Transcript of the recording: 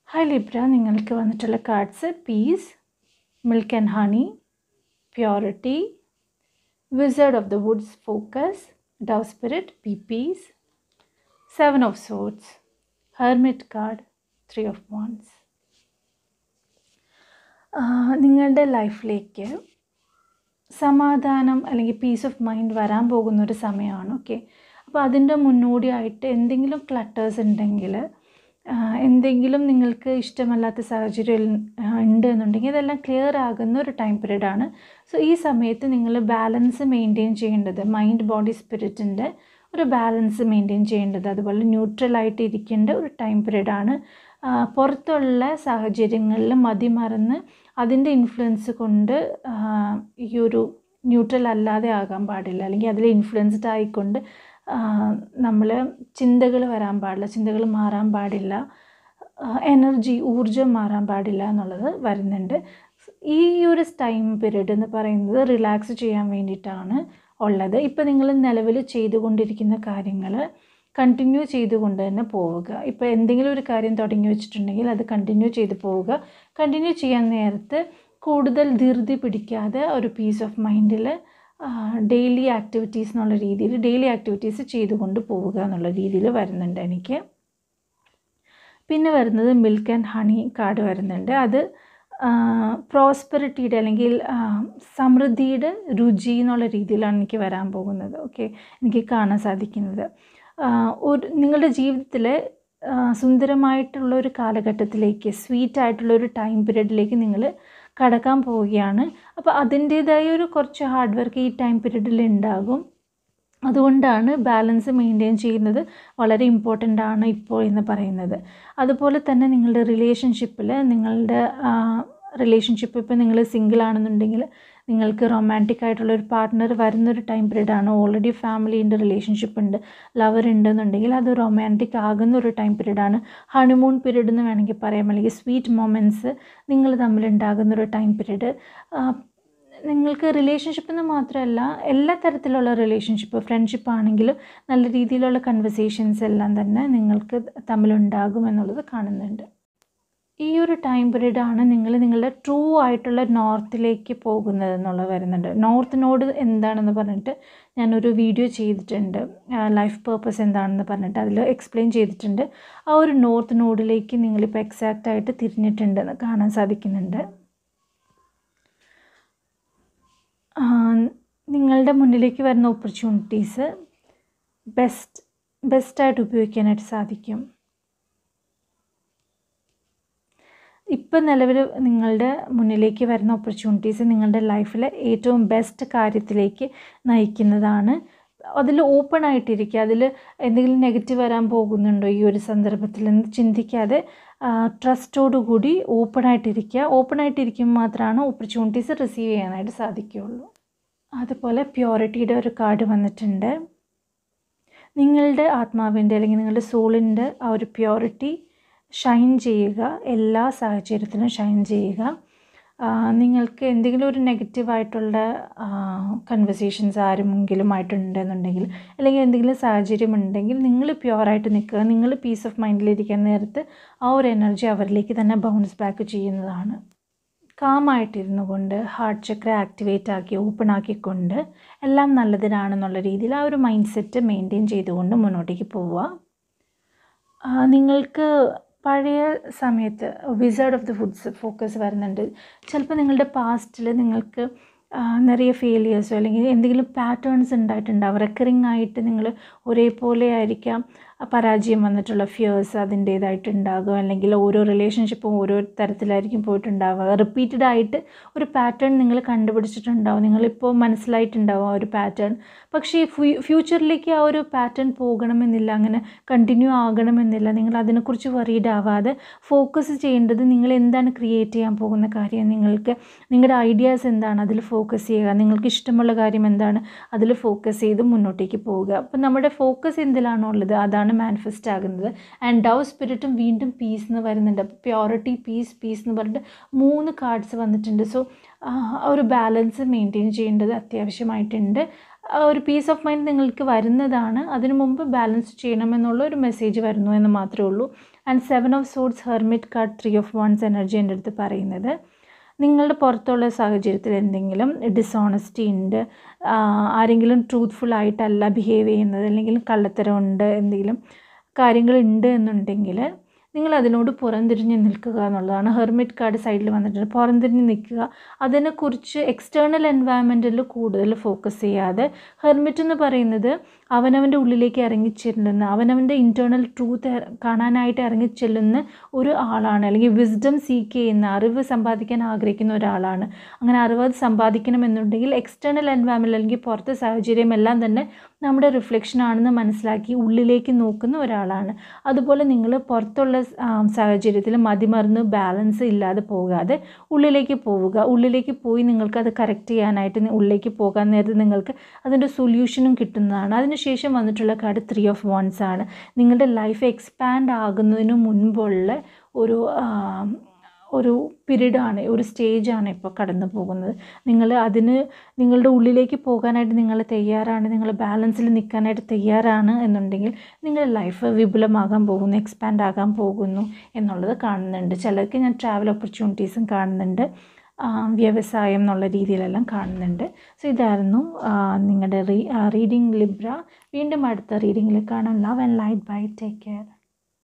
hi Libra നിങ്ങൾക്ക് വന്നിട്ടുള്ള cards peace milk and honey purity wizard of the woods focus dove spirit P peace seven of swords hermit card three of wands നിങ്ങളുടെ ലൈഫിലേക്ക് സമാധാനം അല്ലെങ്കിൽ piece of mind വരാൻ പോകുന്ന ഒരു സമയമാണ് ഓക്കെ അപ്പോൾ അതിൻ്റെ മുന്നോടിയായിട്ട് എന്തെങ്കിലും ക്ലട്ടേഴ്സ് ഉണ്ടെങ്കിൽ എന്തെങ്കിലും നിങ്ങൾക്ക് ഇഷ്ടമല്ലാത്ത സാഹചര്യം ഉണ്ട് എന്നുണ്ടെങ്കിൽ ഇതെല്ലാം ക്ലിയർ ആകുന്ന ഒരു ടൈം പീരീഡാണ് സോ ഈ സമയത്ത് നിങ്ങൾ ബാലൻസ് മെയിൻറ്റെയിൻ ചെയ്യേണ്ടത് മൈൻഡ് ബോഡി സ്പിരിറ്റിൻ്റെ ഒരു ബാലൻസ് മെയിൻറ്റെയിൻ ചെയ്യേണ്ടത് അതുപോലെ ന്യൂട്രലായിട്ട് ഇരിക്കേണ്ട ഒരു ടൈം പീരീഡാണ് പുറത്തുള്ള സാഹചര്യങ്ങളിൽ മതിമറന്ന് അതിൻ്റെ ഇൻഫ്ലുവൻസ് കൊണ്ട് ഈ ഒരു ന്യൂട്രൽ അല്ലാതെ ആകാൻ പാടില്ല അല്ലെങ്കിൽ അതിൽ ഇൻഫ്ലുവൻസ്ഡ് ആയിക്കൊണ്ട് നമ്മൾ ചിന്തകൾ വരാൻ പാടില്ല ചിന്തകൾ മാറാൻ പാടില്ല എനർജി ഊർജം മാറാൻ പാടില്ല എന്നുള്ളത് വരുന്നുണ്ട് ഈ ഒരു ടൈം പീരീഡ് എന്ന് പറയുന്നത് റിലാക്സ് ചെയ്യാൻ വേണ്ടിയിട്ടാണ് ഉള്ളത് ഇപ്പോൾ നിങ്ങൾ നിലവിൽ ചെയ്തുകൊണ്ടിരിക്കുന്ന കാര്യങ്ങൾ കണ്ടിന്യൂ ചെയ്തുകൊണ്ട് തന്നെ പോവുക ഇപ്പോൾ എന്തെങ്കിലും ഒരു കാര്യം തുടങ്ങി വെച്ചിട്ടുണ്ടെങ്കിൽ അത് കണ്ടിന്യൂ ചെയ്ത് പോവുക കണ്ടിന്യൂ ചെയ്യാൻ നേരത്ത് കൂടുതൽ ധൃതി പിടിക്കാതെ ഒരു പീസ് ഓഫ് മൈൻഡിൽ ഡെയിലി ആക്ടിവിറ്റീസ് എന്നുള്ള രീതിയിൽ ഡെയിലി ആക്ടിവിറ്റീസ് ചെയ്തുകൊണ്ട് പോവുക എന്നുള്ള രീതിയിൽ വരുന്നുണ്ട് എനിക്ക് പിന്നെ വരുന്നത് മിൽക്ക് ആൻഡ് ഹണി കാർഡ് വരുന്നുണ്ട് അത് പ്രോസ്പെറിറ്റിയുടെ അല്ലെങ്കിൽ സമൃദ്ധിയുടെ രുചി എന്നുള്ള രീതിയിലാണ് എനിക്ക് വരാൻ പോകുന്നത് ഓക്കെ എനിക്ക് കാണാൻ സാധിക്കുന്നത് ഒരു നിങ്ങളുടെ ജീവിതത്തിൽ സുന്ദരമായിട്ടുള്ള ഒരു കാലഘട്ടത്തിലേക്ക് സ്വീറ്റ് ആയിട്ടുള്ള ഒരു ടൈം പീരീഡിലേക്ക് നിങ്ങൾ കടക്കാൻ പോവുകയാണ് അപ്പോൾ അതിൻ്റേതായ ഒരു കുറച്ച് ഹാർഡ് വർക്ക് ഈ ടൈം പീരീഡിൽ ഉണ്ടാകും അതുകൊണ്ടാണ് ബാലൻസ് മെയിൻറ്റെയിൻ ചെയ്യുന്നത് വളരെ ഇമ്പോർട്ടൻ്റ് ആണ് ഇപ്പോൾ എന്ന് പറയുന്നത് അതുപോലെ തന്നെ നിങ്ങളുടെ റിലേഷൻഷിപ്പിൽ നിങ്ങളുടെ റിലേഷൻഷിപ്പ് ഇപ്പോൾ നിങ്ങൾ സിംഗിൾ ആണെന്നുണ്ടെങ്കിൽ നിങ്ങൾക്ക് റൊമാൻറ്റിക് ആയിട്ടുള്ള ഒരു പാർട്ട്ണർ വരുന്നൊരു ടൈം പീരീഡാണ് ഓൾറെഡി ഫാമിലീൻ്റെ റിലേഷൻഷിപ്പ് ഉണ്ട് ലവർ ഉണ്ടെന്നുണ്ടെങ്കിൽ അത് റൊമാൻറ്റിക് ആകുന്ന ഒരു ടൈം പീരീഡാണ് ഹണിമൂൺ പീരീഡ് എന്ന് വേണമെങ്കിൽ പറയാം അല്ലെങ്കിൽ സ്വീറ്റ് മൊമെൻറ്റ്സ് നിങ്ങൾ തമ്മിലുണ്ടാകുന്ന ഒരു ടൈം പീരീഡ് നിങ്ങൾക്ക് റിലേഷൻഷിപ്പ് എന്ന് മാത്രമല്ല എല്ലാ തരത്തിലുള്ള റിലേഷൻഷിപ്പ് ഫ്രണ്ട്ഷിപ്പ് ആണെങ്കിലും നല്ല രീതിയിലുള്ള കൺവെർസേഷൻസ് എല്ലാം തന്നെ നിങ്ങൾക്ക് തമ്മിലുണ്ടാകും എന്നുള്ളത് കാണുന്നുണ്ട് ഈ ഒരു ടൈം പീരീഡാണ് നിങ്ങൾ നിങ്ങളുടെ ട്രൂ ആയിട്ടുള്ള നോർത്തിലേക്ക് പോകുന്നത് എന്നുള്ളത് വരുന്നുണ്ട് നോർത്ത് നോഡ് എന്താണെന്ന് പറഞ്ഞിട്ട് ഞാനൊരു വീഡിയോ ചെയ്തിട്ടുണ്ട് ലൈഫ് പേർപ്പസ് എന്താണെന്ന് പറഞ്ഞിട്ട് അതിൽ എക്സ്പ്ലെയിൻ ചെയ്തിട്ടുണ്ട് ആ ഒരു നോർത്ത് നോഡിലേക്ക് നിങ്ങളിപ്പോൾ എക്സാക്റ്റ് ആയിട്ട് തിരിഞ്ഞിട്ടുണ്ടെന്ന് കാണാൻ സാധിക്കുന്നുണ്ട് നിങ്ങളുടെ മുന്നിലേക്ക് വരുന്ന ഓപ്പർച്യൂണിറ്റീസ് ബെസ്റ്റ് ബെസ്റ്റായിട്ട് ഉപയോഗിക്കാനായിട്ട് സാധിക്കും ഇപ്പം നിലവിൽ നിങ്ങളുടെ മുന്നിലേക്ക് വരുന്ന ഓപ്പർച്യൂണിറ്റീസ് നിങ്ങളുടെ ലൈഫിലെ ഏറ്റവും ബെസ്റ്റ് കാര്യത്തിലേക്ക് നയിക്കുന്നതാണ് അതിൽ ഓപ്പൺ ആയിട്ടിരിക്കുക അതിൽ എന്തെങ്കിലും നെഗറ്റീവ് വരാൻ പോകുന്നുണ്ടോ ഈ ഒരു സന്ദർഭത്തിൽ എന്ന് ചിന്തിക്കാതെ ട്രസ്റ്റോടുകൂടി ഓപ്പൺ ആയിട്ടിരിക്കുക ഓപ്പൺ ആയിട്ടിരിക്കുമ്പോൾ മാത്രമാണ് ഓപ്പർച്യൂണിറ്റീസ് റിസീവ് ചെയ്യാനായിട്ട് സാധിക്കുകയുള്ളൂ അതുപോലെ പ്യോറിറ്റിയുടെ ഒരു കാർഡ് വന്നിട്ടുണ്ട് നിങ്ങളുടെ ആത്മാവിൻ്റെ അല്ലെങ്കിൽ നിങ്ങളുടെ സോളിൻ്റെ ആ ഒരു പ്യോറിറ്റി ഷൈൻ ചെയ്യുക എല്ലാ സാഹചര്യത്തിലും ഷൈൻ ചെയ്യുക നിങ്ങൾക്ക് എന്തെങ്കിലും ഒരു നെഗറ്റീവായിട്ടുള്ള കൺവെർസേഷൻസ് ആരെങ്കിലും ആയിട്ടുണ്ടെന്നുണ്ടെങ്കിൽ അല്ലെങ്കിൽ എന്തെങ്കിലും സാഹചര്യം ഉണ്ടെങ്കിൽ നിങ്ങൾ പ്യുവറായിട്ട് നിൽക്കുക നിങ്ങൾ പീസ് ഓഫ് മൈൻഡിലിരിക്കുന്ന നേരത്ത് ആ ഒരു എനർജി അവരിലേക്ക് തന്നെ ബൗൺസ് ബാക്ക് ചെയ്യുന്നതാണ് കാമായിട്ടിരുന്നു കൊണ്ട് ഹാർട്ട് ചക്ര ആക്ടിവേറ്റ് ആക്കി ഓപ്പൺ ആക്കിക്കൊണ്ട് എല്ലാം നല്ലതിനാണെന്നുള്ള രീതിയിൽ ആ ഒരു മൈൻഡ് സെറ്റ് മെയിൻറ്റെയിൻ ചെയ്തുകൊണ്ട് മുന്നോട്ടേക്ക് പോവുക നിങ്ങൾക്ക് പഴയ സമയത്ത് wizard of the woods focus വരുന്നുണ്ട് ചിലപ്പോൾ നിങ്ങളുടെ പാസ്റ്റിൽ നിങ്ങൾക്ക് നിറയെ ഫെയിലിയേഴ്സോ അല്ലെങ്കിൽ എന്തെങ്കിലും പാറ്റേൺസ് ഉണ്ടായിട്ടുണ്ടാവും റെക്കറിങ് ആയിട്ട് നിങ്ങൾ ഒരേപോലെ ആയിരിക്കാം പരാജയം വന്നിട്ടുള്ള ഫിയേഴ്സ് അതിൻ്റേതായിട്ടുണ്ടാകും അല്ലെങ്കിൽ ഓരോ റിലേഷൻഷിപ്പും ഓരോ തരത്തിലായിരിക്കും പോയിട്ടുണ്ടാവുക റിപ്പീറ്റഡ് ആയിട്ട് ഒരു പാറ്റേൺ നിങ്ങൾ കണ്ടുപിടിച്ചിട്ടുണ്ടാവും നിങ്ങളിപ്പോൾ മനസ്സിലായിട്ടുണ്ടാവും ആ ഒരു പാറ്റേൺ പക്ഷേ ഫ്യൂച്ചറിലേക്ക് ആ ഒരു പാറ്റേൺ പോകണമെന്നില്ല അങ്ങനെ കണ്ടിന്യൂ ആകണമെന്നില്ല നിങ്ങൾ അതിനെക്കുറിച്ച് വറീഡ് ആവാതെ ഫോക്കസ് ചെയ്യേണ്ടത് നിങ്ങൾ എന്താണ് ക്രിയേറ്റ് ചെയ്യാൻ പോകുന്ന കാര്യം നിങ്ങൾക്ക് നിങ്ങളുടെ ഐഡിയാസ് എന്താണ് അതിൽ ഫോക്കസ് ചെയ്യുക നിങ്ങൾക്ക് ഇഷ്ടമുള്ള കാര്യം എന്താണ് അതിൽ ഫോക്കസ് ചെയ്ത് മുന്നോട്ടേക്ക് പോവുക അപ്പം നമ്മുടെ ഫോക്കസ് എന്തിലാണോ ഉള്ളത് അതാണ് ആണ് മാനിഫെസ്റ്റ് ആകുന്നത് ആൻഡ് ഡൗ സ്പിരിറ്റും വീണ്ടും പീസ് എന്ന് വരുന്നുണ്ട് അപ്പോൾ പ്യോറിറ്റി പീസ് പീസ് എന്ന് പറഞ്ഞിട്ട് മൂന്ന് കാർഡ്സ് വന്നിട്ടുണ്ട് സോ ഒരു ബാലൻസ് മെയിൻറ്റെയിൻ ചെയ്യേണ്ടത് അത്യാവശ്യമായിട്ടുണ്ട് ആ ഒരു പീസ് ഓഫ് മൈൻഡ് നിങ്ങൾക്ക് വരുന്നതാണ് അതിനു മുമ്പ് ബാലൻസ് ചെയ്യണമെന്നുള്ള ഒരു മെസ്സേജ് വരുന്നു എന്ന് മാത്രമേ ഉള്ളൂ and seven of swords hermit card three of wands energy എൻ്റെ അടുത്ത് പറയുന്നത് നിങ്ങളുടെ പുറത്തുള്ള സാഹചര്യത്തിൽ എന്തെങ്കിലും ഡിസോണസ്റ്റി ഉണ്ട് ആരെങ്കിലും ട്രൂത്ത്ഫുൾ ആയിട്ടല്ല ബിഹേവ് ചെയ്യുന്നത് അല്ലെങ്കിൽ കള്ളത്തരമുണ്ട് എന്തെങ്കിലും കാര്യങ്ങളുണ്ട് എന്നുണ്ടെങ്കിൽ നിങ്ങൾ അതിനോട് പുറംതിരിഞ്ഞ് നിൽക്കുക എന്നുള്ളതാണ് ഹെർമിറ്റ് കാർഡ് സൈഡിൽ വന്നിട്ടുണ്ട് പുറംതിരിഞ്ഞ് നിൽക്കുക അതിനെക്കുറിച്ച് എക്സ്റ്റേണൽ എൻവയറമെൻറ്റിൽ കൂടുതൽ ഫോക്കസ് ചെയ്യാതെ ഹെർമിറ്റ് എന്ന് പറയുന്നത് അവനവൻ്റെ ഉള്ളിലേക്ക് ഇറങ്ങിച്ചെല്ലുന്ന അവനവൻ്റെ ഇൻറ്റേർണൽ ട്രൂത്ത് കാണാനായിട്ട് ഇറങ്ങിച്ചെല്ലുന്ന ഒരു ആളാണ് അല്ലെങ്കിൽ വിസ്ഡം സീക്ക് ചെയ്യുന്ന അറിവ് സമ്പാദിക്കാൻ ആഗ്രഹിക്കുന്ന ഒരാളാണ് അങ്ങനെ അറിവ് സമ്പാദിക്കണമെന്നുണ്ടെങ്കിൽ എക്സ്റ്റേണൽ എൻവയറമെൻറ്റ് അല്ലെങ്കിൽ പുറത്തെ സാഹചര്യം എല്ലാം തന്നെ നമ്മുടെ റിഫ്ലക്ഷൻ ആണെന്ന് മനസ്സിലാക്കി ഉള്ളിലേക്ക് നോക്കുന്ന ഒരാളാണ് അതുപോലെ നിങ്ങൾ പുറത്തുള്ള സാഹചര്യത്തിൽ മതിമറന്ന് ബാലൻസ് ഇല്ലാതെ പോകാതെ ഉള്ളിലേക്ക് പോവുക ഉള്ളിലേക്ക് പോയി നിങ്ങൾക്ക് അത് കറക്റ്റ് ചെയ്യാനായിട്ട് ഉള്ളിലേക്ക് പോകാൻ നേരത്തെ നിങ്ങൾക്ക് അതിൻ്റെ സൊല്യൂഷനും കിട്ടുന്നതാണ് അതിനുശേഷം വന്നിട്ടുള്ള കാർഡ് ത്രീ ഓഫ് വൺസ് ആണ് നിങ്ങളുടെ ലൈഫ് എക്സ്പാൻഡ് ആകുന്നതിന് മുൻപുള്ള ഒരു ഒരു പീരീഡാണ് ഒരു സ്റ്റേജാണ് ഇപ്പോൾ കടന്നു പോകുന്നത് നിങ്ങൾ അതിന് നിങ്ങളുടെ ഉള്ളിലേക്ക് പോകാനായിട്ട് നിങ്ങൾ തയ്യാറാണ് നിങ്ങൾ ബാലൻസിൽ നിൽക്കാനായിട്ട് തയ്യാറാണ് എന്നുണ്ടെങ്കിൽ നിങ്ങളുടെ ലൈഫ് വിപുലമാകാൻ പോകുന്നു എക്സ്പാൻഡ് ആകാൻ പോകുന്നു എന്നുള്ളത് കാണുന്നുണ്ട് ചിലർക്ക് ഞാൻ ട്രാവൽ ഓപ്പർച്യൂണിറ്റീസും കാണുന്നുണ്ട് വ്യവസായം എന്നുള്ള രീതിയിലെല്ലാം കാണുന്നുണ്ട് സോ ഇതായിരുന്നു നിങ്ങളുടെ റീ റീഡിംഗ് ലിബ്ര വീണ്ടും അടുത്ത റീഡിങ്ങിൽ കാണാം love and light bye take care